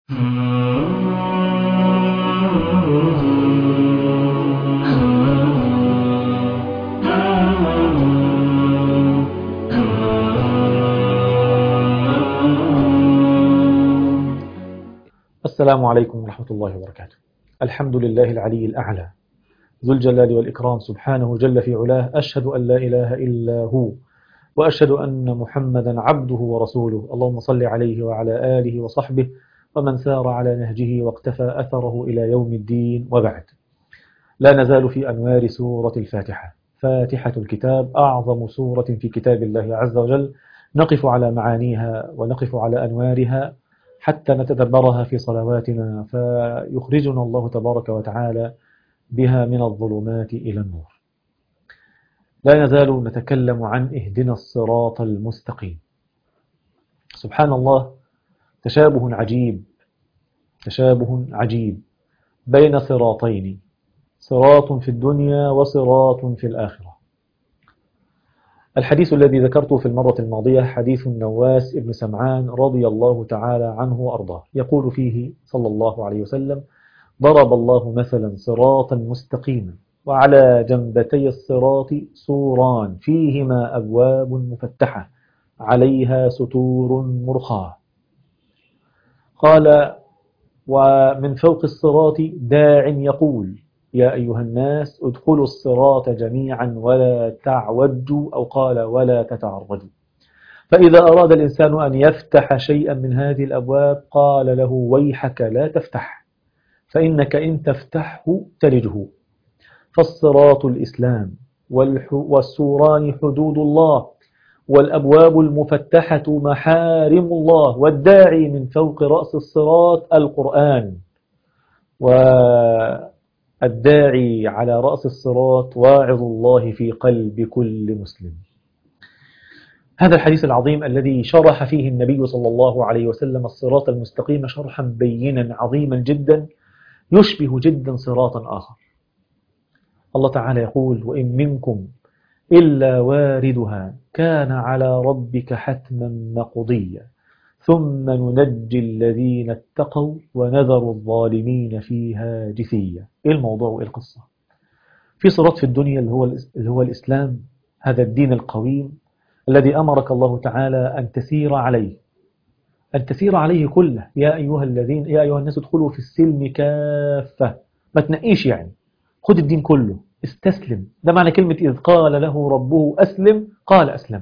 السلام عليكم ورحمة الله وبركاته الحمد لله العلي الأعلى ذو الجلال والإكرام سبحانه جل في علاه أشهد أن لا إله إلا هو وأشهد أن محمدا عبده ورسوله اللهم صل عليه وعلى آله وصحبه ومن سار على نهجه واقتفى أثره إلى يوم الدين وبعد لا نزال في أنوار سورة الفاتحة فاتحة الكتاب أعظم سورة في كتاب الله عز وجل نقف على معانيها ونقف على أنوارها حتى نتدبرها في صلواتنا فيخرجنا الله تبارك وتعالى بها من الظلمات إلى النور لا نزال نتكلم عن اهدنا الصراط المستقيم سبحان الله تشابه عجيب تشابه عجيب بين صراطين صراط في الدنيا وصراط في الآخرة الحديث الذي ذكرته في المرة الماضية حديث النواس ابن سمعان رضي الله تعالى عنه وأرضاه يقول فيه صلى الله عليه وسلم ضرب الله مثلا صراطا مستقيما وعلى جنبتي الصراط سوران فيهما أبواب مفتحة عليها ستور مرخاة قال ومن فوق الصراط داع يقول يا أيها الناس ادخلوا الصراط جميعا ولا تعوجوا أو قال ولا تتعرجوا فإذا أراد الإنسان أن يفتح شيئا من هذه الأبواب قال له ويحك لا تفتح فإنك إن تفتحه تلجه فالصراط الإسلام والسوران حدود الله والأبواب المفتحة محارم الله والداعي من فوق رأس الصراط القرآن والداعي على رأس الصراط واعظ الله في قلب كل مسلم هذا الحديث العظيم الذي شرح فيه النبي صلى الله عليه وسلم الصراط المستقيم شرحا بينا عظيما جدا يشبه جدا صراطا آخر الله تعالى يقول وإن منكم إلا واردها كان على ربك حتما مقضيا ثم ننجي الذين اتقوا ونذر الظالمين فيها جثيا إيه الموضوع وإيه القصة في صراط في الدنيا اللي هو, اللي هو الإسلام هذا الدين القويم الذي أمرك الله تعالى أن تسير عليه أن تسير عليه كله يا أيها الذين يا أيها الناس ادخلوا في السلم كافة ما تنقيش يعني خد الدين كله استسلم ده معنى كلمة إذ قال له ربه أسلم قال أسلمت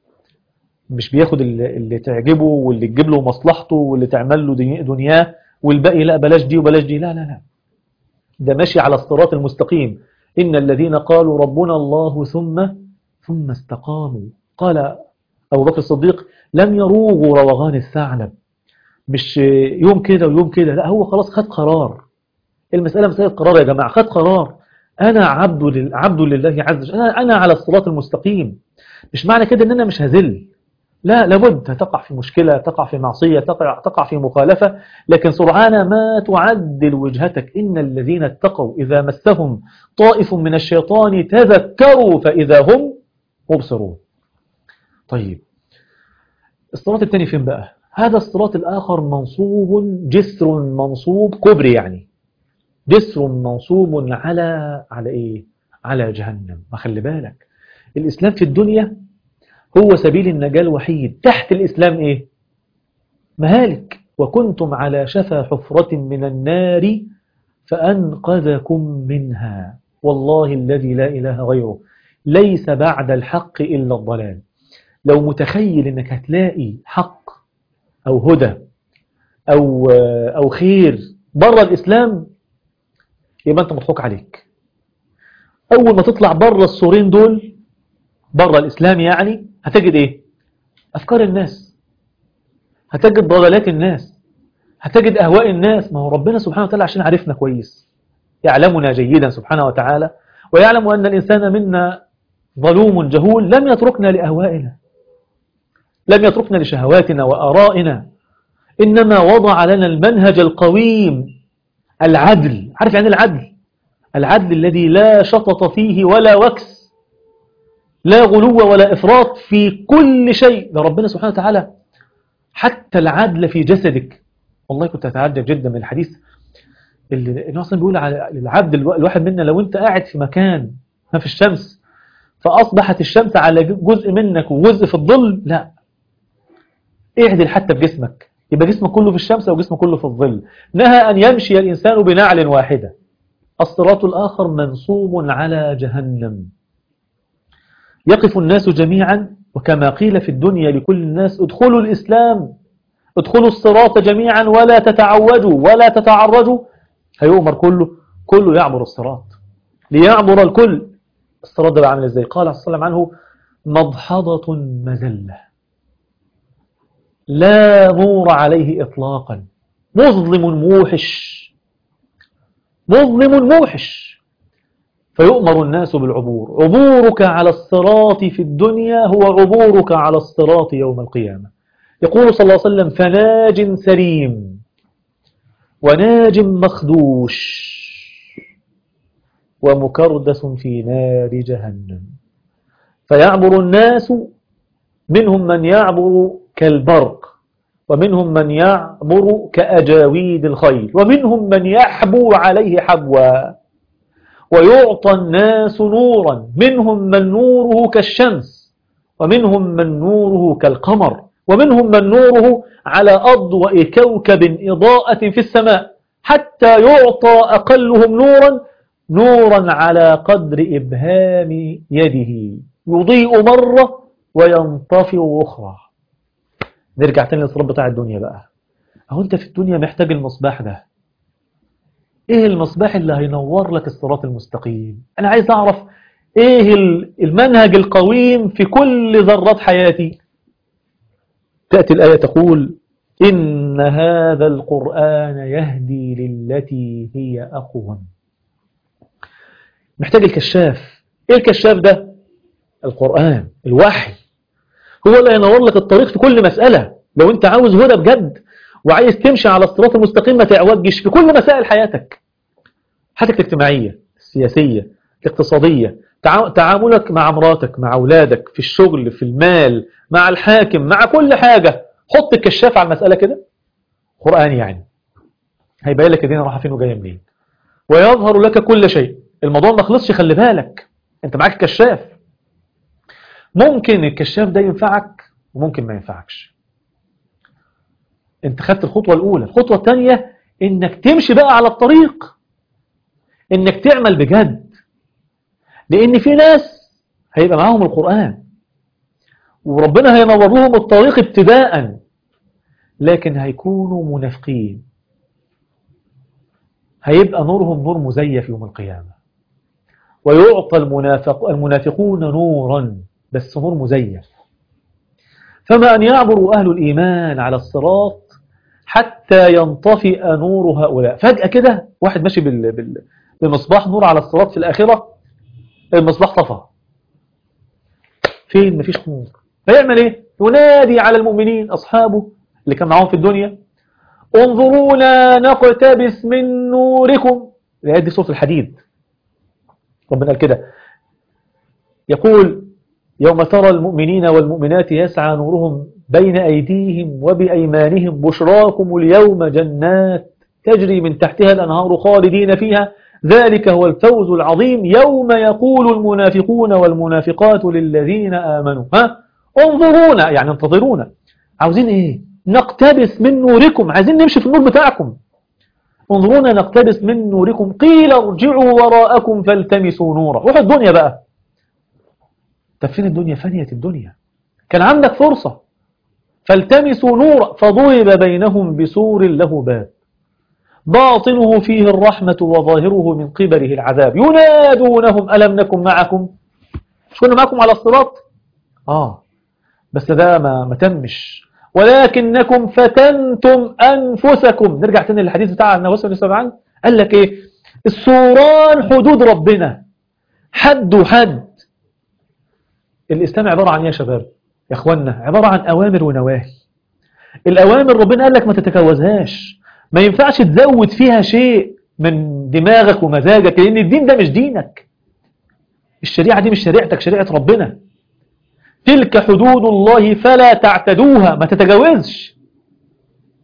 مش بياخد اللي, اللي تعجبه واللي تجيب له مصلحته واللي تعمل له دنياه والباقي لا بلاش دي وبلاش دي لا لا لا ده ماشي على الصراط المستقيم إن الذين قالوا ربنا الله ثم ثم استقاموا قال أبو بكر الصديق لم يروغوا روغان الثعلب مش يوم كده ويوم كده لا هو خلاص خد قرار المسألة مسألة قرار يا جماعة خد قرار أنا عبد, لل... عبد لله عز وجل أنا... أنا على الصراط المستقيم مش معنى كده أن أنا مش هزل لا لابد تقع في مشكلة تقع في معصية تقع, تقع في مخالفة لكن سرعان ما تعدل وجهتك إن الذين اتقوا إذا مسهم طائف من الشيطان تذكروا فإذا هم مبصرون طيب الصراط الثاني فين بقى هذا الصراط الآخر منصوب جسر منصوب كبري يعني جسر منصوب على على إيه على جهنم ما خلي بالك الإسلام في الدنيا هو سبيل النجاة الوحيد تحت الإسلام إيه مهالك وكنتم على شفا حفرة من النار فأنقذكم منها والله الذي لا إله غيره ليس بعد الحق إلا الضلال لو متخيل انك هتلاقي حق او هدى او او خير بره الاسلام يبقى انت مضحوك عليك اول ما تطلع بره السورين دول بره الاسلام يعني هتجد ايه افكار الناس هتجد ضلالات الناس هتجد اهواء الناس ما هو ربنا سبحانه وتعالى عشان عرفنا كويس يعلمنا جيدا سبحانه وتعالى ويعلم ان الانسان منا ظلوم جهول لم يتركنا لاهوائنا لم يتركنا لشهواتنا وآرائنا إنما وضع لنا المنهج القويم العدل عارف يعني العدل العدل الذي لا شطط فيه ولا وكس لا غلو ولا إفراط في كل شيء ده ربنا سبحانه وتعالى حتى العدل في جسدك والله كنت أتعجب جدا من الحديث اللي النبي أصلا بيقول على العبد الو- الواحد منا لو أنت قاعد في مكان ما في الشمس فأصبحت الشمس على جزء منك وجزء في الظل لا اعدل حتى بجسمك يبقى جسمك كله في الشمس أو جسمك كله في الظل نهى أن يمشي الإنسان بنعل واحدة الصراط الآخر منصوب على جهنم يقف الناس جميعا وكما قيل في الدنيا لكل الناس ادخلوا الإسلام ادخلوا الصراط جميعا ولا تتعوجوا ولا تتعرجوا هيؤمر كله كله يعبر الصراط ليعبر الكل الصراط ده بقى عامل ازاي قال صلى الله عليه وسلم عنه مضحضة مزلة لا نور عليه إطلاقا مظلم موحش مظلم موحش فيؤمر الناس بالعبور عبورك على الصراط في الدنيا هو عبورك على الصراط يوم القيامة يقول صلى الله عليه وسلم فناج سليم وناج مخدوش ومكردس في نار جهنم فيعبر الناس منهم من يعبر كالبرق ومنهم من يعبر كأجاويد الخيل ومنهم من يحبو عليه حبوا ويعطى الناس نورا منهم من نوره كالشمس ومنهم من نوره كالقمر ومنهم من نوره على أضوأ كوكب إضاءة في السماء حتى يعطى أقلهم نورا نورا على قدر إبهام يده يضيء مرة وينطفئ أخرى نرجع تاني للصراط بتاع الدنيا بقى أهو أنت في الدنيا محتاج المصباح ده إيه المصباح اللي هينور لك الصراط المستقيم أنا عايز أعرف إيه المنهج القويم في كل ذرات حياتي تأتي الآية تقول إن هذا القرآن يهدي للتي هي أقوم محتاج الكشاف إيه الكشاف ده القرآن الوحي هو اللي ينور لك الطريق في كل مسألة لو أنت عاوز هدى بجد وعايز تمشي على الصراط المستقيم ما تعوجش في كل مسائل حياتك حياتك الاجتماعية السياسية الاقتصادية تعاملك مع مراتك مع أولادك في الشغل في المال مع الحاكم مع كل حاجة حط الكشاف على المسألة كده قرآن يعني هيبين لك الدين رايحه فين وجايه منين ويظهر لك كل شيء الموضوع ما خلصش خلي بالك انت معاك كشاف ممكن الكشاف ده ينفعك وممكن ما ينفعكش انت خدت الخطوة الأولى الخطوة الثانية انك تمشي بقى على الطريق انك تعمل بجد لان في ناس هيبقى معاهم القرآن وربنا هينور لهم الطريق ابتداء لكن هيكونوا منافقين هيبقى نورهم نور مزيف يوم القيامة ويعطى المنافق المنافقون نورا بس نور مزيف فما أن يعبر أهل الإيمان على الصراط حتى ينطفئ نور هؤلاء فجأة كده واحد ماشي بال... بال... بمصباح نور على الصراط في الآخرة المصباح طفى فين مفيش نور فيعمل ايه ينادي على المؤمنين أصحابه اللي كان معاهم في الدنيا انظرونا نقتبس من نوركم الآيات دي سورة الحديد ربنا قال كده يقول يوم ترى المؤمنين والمؤمنات يسعى نورهم بين أيديهم وبأيمانهم بشراكم اليوم جنات تجري من تحتها الأنهار خالدين فيها ذلك هو الفوز العظيم يوم يقول المنافقون والمنافقات للذين آمنوا ها انظرونا يعني انتظرونا عاوزين ايه نقتبس من نوركم عايزين نمشي في النور بتاعكم انظرونا نقتبس من نوركم قيل ارجعوا وراءكم فالتمسوا نورا روح الدنيا بقى طب فين الدنيا فانية الدنيا كان عندك فرصة فالتمسوا نورا فضرب بينهم بسور له باب باطنه فيه الرحمة وظاهره من قبله العذاب ينادونهم ألم نكن معكم مش كنا معكم على الصراط آه بس ده ما, ما تمش ولكنكم فتنتم أنفسكم نرجع تاني للحديث بتاع النواس بن سبعان قال لك إيه السوران حدود ربنا حد وحد الإسلام عبارة عن إيه يا شباب يا أخوانا عبارة عن أوامر ونواهي الأوامر ربنا قال لك ما تتجاوزهاش ما ينفعش تزود فيها شيء من دماغك ومزاجك لأن الدين ده مش دينك الشريعة دي مش شريعتك شريعة ربنا تلك حدود الله فلا تعتدوها ما تتجاوزش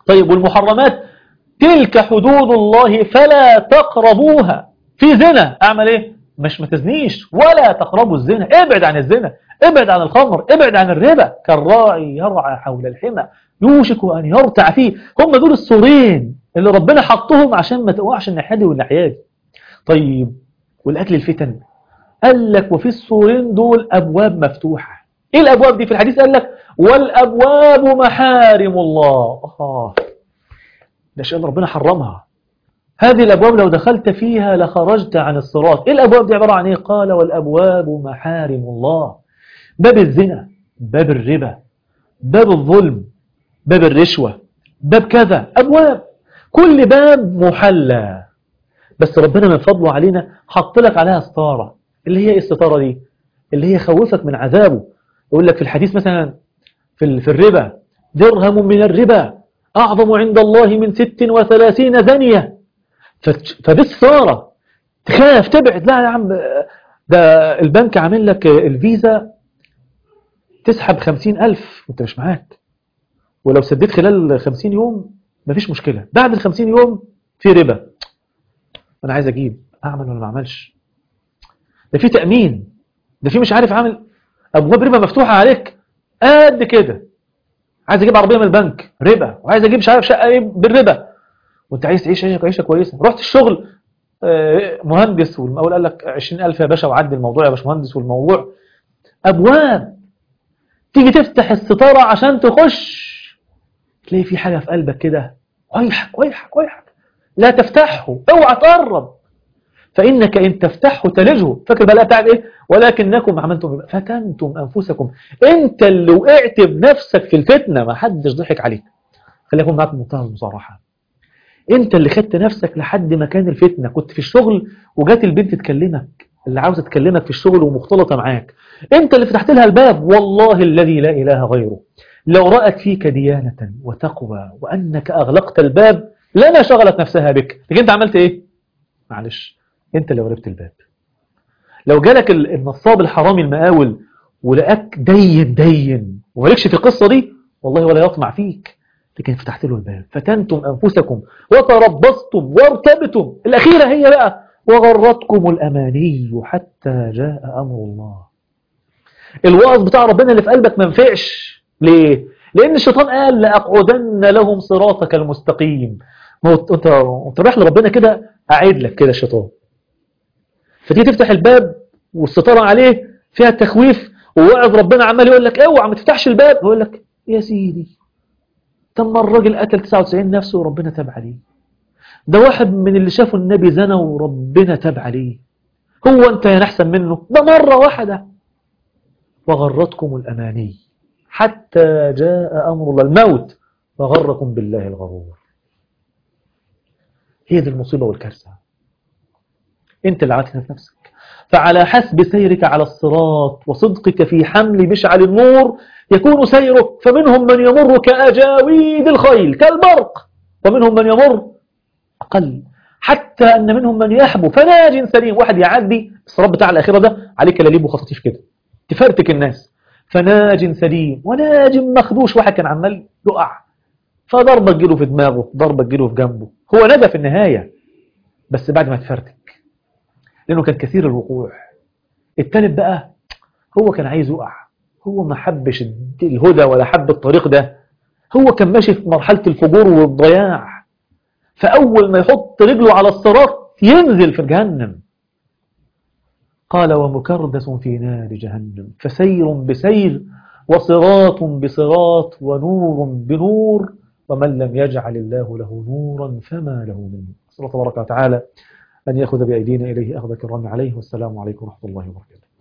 طيب والمحرمات تلك حدود الله فلا تقربوها في زنا اعمل ايه مش ما تزنيش ولا تقربوا الزنا ابعد عن الزنا ابعد عن الخمر ابعد عن الربا كالراعي يرعى حول الحمى يوشك ان يرتع فيه هم دول السورين اللي ربنا حطهم عشان ما تقعش الناحيه دي والناحيه دي طيب والاكل الفتن قال لك وفي السورين دول ابواب مفتوحه ايه الابواب دي في الحديث قال لك والابواب محارم الله اه ده شيء ربنا حرمها هذه الأبواب لو دخلت فيها لخرجت عن الصراط إيه الأبواب دي عبارة عن إيه قال والأبواب محارم الله باب الزنا باب الربا باب الظلم باب الرشوة باب كذا أبواب كل باب محلى بس ربنا من فضله علينا حط لك عليها ستارة اللي هي الستارة دي اللي هي خوفك من عذابه يقول لك في الحديث مثلا في, في الربا درهم من الربا أعظم عند الله من ست وثلاثين زنية فدي الثارة تخاف تبعد لا يا عم ده البنك عامل لك الفيزا تسحب خمسين ألف وانت مش معاك ولو سديت خلال خمسين يوم مفيش مشكلة بعد الخمسين يوم في ربا أنا عايز أجيب أعمل ولا ما أعملش ده في تأمين ده في مش عارف عامل أبواب ربا مفتوحة عليك قد كده عايز أجيب عربية من البنك ربا وعايز أجيب مش عارف شقة إيه بالربا وانت عايز تعيش عيشه عيشه كويسه رحت الشغل مهندس والمقاول قال لك 20000 يا باشا وعدي الموضوع يا باشمهندس والموضوع ابواب تيجي تفتح الستاره عشان تخش تلاقي في حاجه في قلبك كده ويحك ويحك ويحك لا تفتحه اوعى تقرب فانك ان تفتحه تلجه فاكر بقى بتاع ايه ولكنكم عملتم فتنتم انفسكم انت اللي وقعت بنفسك في الفتنه ما حدش ضحك عليك خليكم معاك بمنتهى المصارحه انت اللي خدت نفسك لحد مكان الفتنة كنت في الشغل وجات البنت تكلمك اللي عاوزة تكلمك في الشغل ومختلطة معاك انت اللي فتحت لها الباب والله الذي لا إله غيره لو رأت فيك ديانة وتقوى وأنك أغلقت الباب لما شغلت نفسها بك لكن انت عملت ايه معلش انت اللي غربت الباب لو جالك النصاب الحرامي المقاول ولقاك دين دين ومالكش في القصة دي والله ولا يطمع فيك لكن فتحت له الباب فتنتم أنفسكم وتربصتم وارتبتم الأخيرة هي بقى وغرتكم الأماني حتى جاء أمر الله الوعظ بتاع ربنا اللي في قلبك ما نفعش ليه؟ لأن الشيطان قال لأقعدن لهم صراطك المستقيم ما هو انت انت رايح لربنا كده قاعد لك كده الشيطان فتيجي تفتح الباب والستاره عليه فيها التخويف ووعظ ربنا عمال يقول لك اوعى ما تفتحش الباب يقول لك يا سيدي طب ما الراجل قتل 99 نفسه وربنا تاب عليه ده واحد من اللي شافوا النبي زنى وربنا تاب عليه هو انت يا احسن منه ده مرة واحدة وغرتكم الأماني حتى جاء أمر الله الموت وغركم بالله الغرور هي دي المصيبة والكارثة انت اللي عاتنا في نفسك فعلى حسب سيرك على الصراط وصدقك في حمل مشعل النور يكون سيرك فمنهم من يمر كأجاويد الخيل كالبرق ومنهم من يمر أقل حتى أن منهم من يحبو فناج سليم واحد يعدي الصراط بتاع الآخرة ده عليه كلاليب وخطاطيف كده تفرتك الناس فناج سليم وناج مخدوش واحد كان عمال يقع فضربة تجيله في دماغه ضربة تجيله في جنبه هو نجا في النهاية بس بعد ما تفرتك لأنه كان كثير الوقوع التالت بقى هو كان عايز يقع هو ما حبش الهدى ولا حب الطريق ده هو كان ماشي في مرحلة الفجور والضياع فأول ما يحط رجله على الصراط ينزل في جهنم قال ومكردس في نار جهنم فسير بسير وصراط بصراط ونور بنور ومن لم يجعل الله له نورا فما له من نور صلى الله تبارك وتعالى أن يأخذ بأيدينا إليه أخذ كرام عليه والسلام عليكم ورحمة الله وبركاته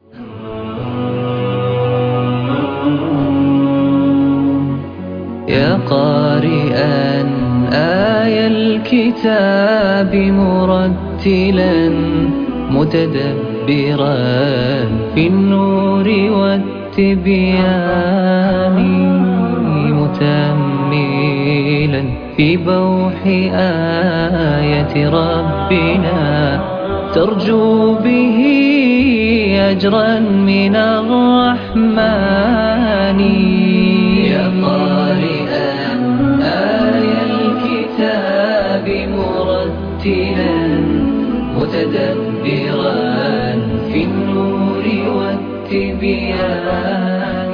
يا قارئا آي الكتاب مرتلا متدبرا في النور والتبيان متأملا في بوح آية ربنا ترجو به أجرا من الرحمن يا قارئا آية مرتلا متدبرا في النور والتبيان